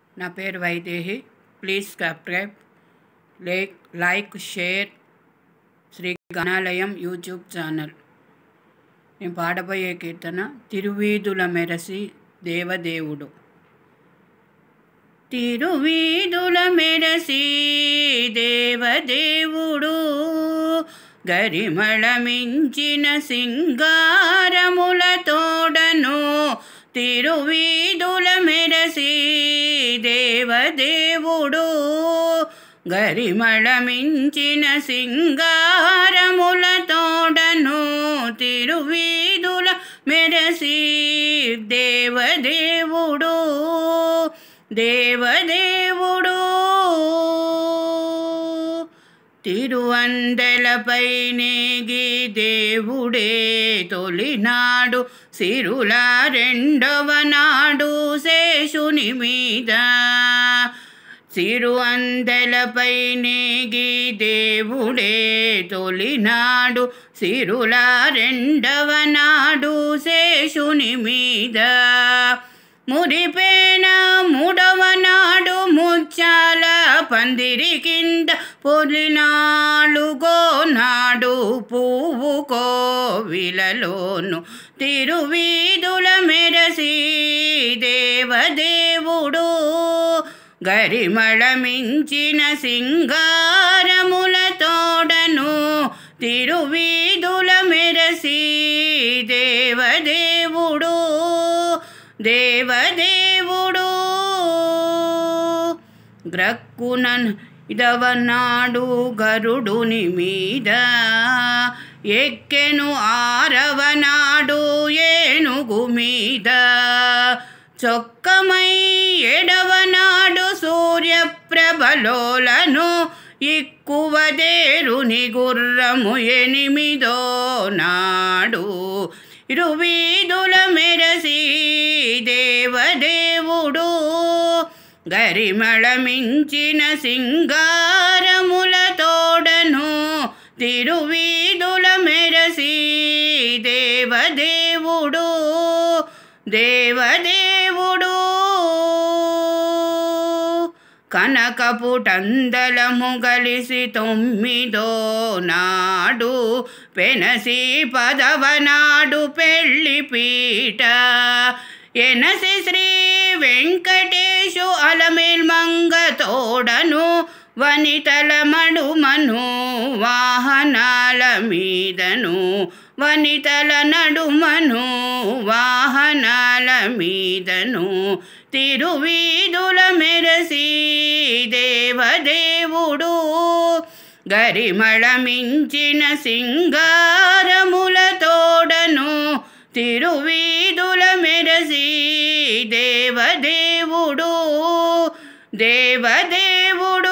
నా పేరు Vaidehi please subscribe like like share Sri Ganalayam YouTube channel నేను పాడబోయే కీర్తన తిరువీధుల మెరసి దేవదేవుడు తిరువీధుల మెరసి దేవదేవుడు గరిమళ మించిన సింగారముల తోడను తిరువీధుల మెరసి దేవదేవుడు గరిమళ మించిన సింగారముల తోడను తిరువీధుల మెరసి దేవదేవుడు దేవదేవుడు తిరువందలపై నేగి దేవుడే తొలినాడు సిరుల రెండవ నాడు శేషుని మీద సిరువందలపై నేగి దేవుడే తొలినాడు సిరుల రెండవ నాడు శేషుని మీద మురిపేన మూడవ నాడు ముచ్చాల పందిరి కింద పొలినాలుగో నాడు పువ్వు కోవిలలోను తిరువీధుల మెరసి దేవదేవుడు గరిమళ మించిన సింగారముల తోడను తిరువీధుల మెరసి దేవదేవుడు దేవదేవుడు గ్రక్కునన్ ఇదవనాడు గరుడుని మీద ఎక్కెను ఆరవ నాడు ఏనుగు మీద చొక్కమై ఎడవ నాడు సూర్యప్రభలోలను ఇక్కువదేరుని గుర్రము ఎనిమిదో నాడు ఇరువీధుల మెరసి దేవదేవుడు గరిమళ మించిన సింగారముల తోడను తిరువీధుల మెరసి దేవదేవుడు దేవదేవుడు కనకపుటందలము గలిసి తొమ్మిదో నాడు పెనసి పదవ నాడు పెళ్లి పీట ఎనసి శ్రీ వెంకటేశు అలమేల్ మంగ తోడను వనితల మడుమను వాహనాల మీదను వనితల నడుమను వాహనాల మీదను తిరువీధుల మెరసి దేవదేవుడు గరిమళ మించిన సింగారముల తోడను తిరువీధుల మెరసి దేవదేవుడు దేవదేవుడు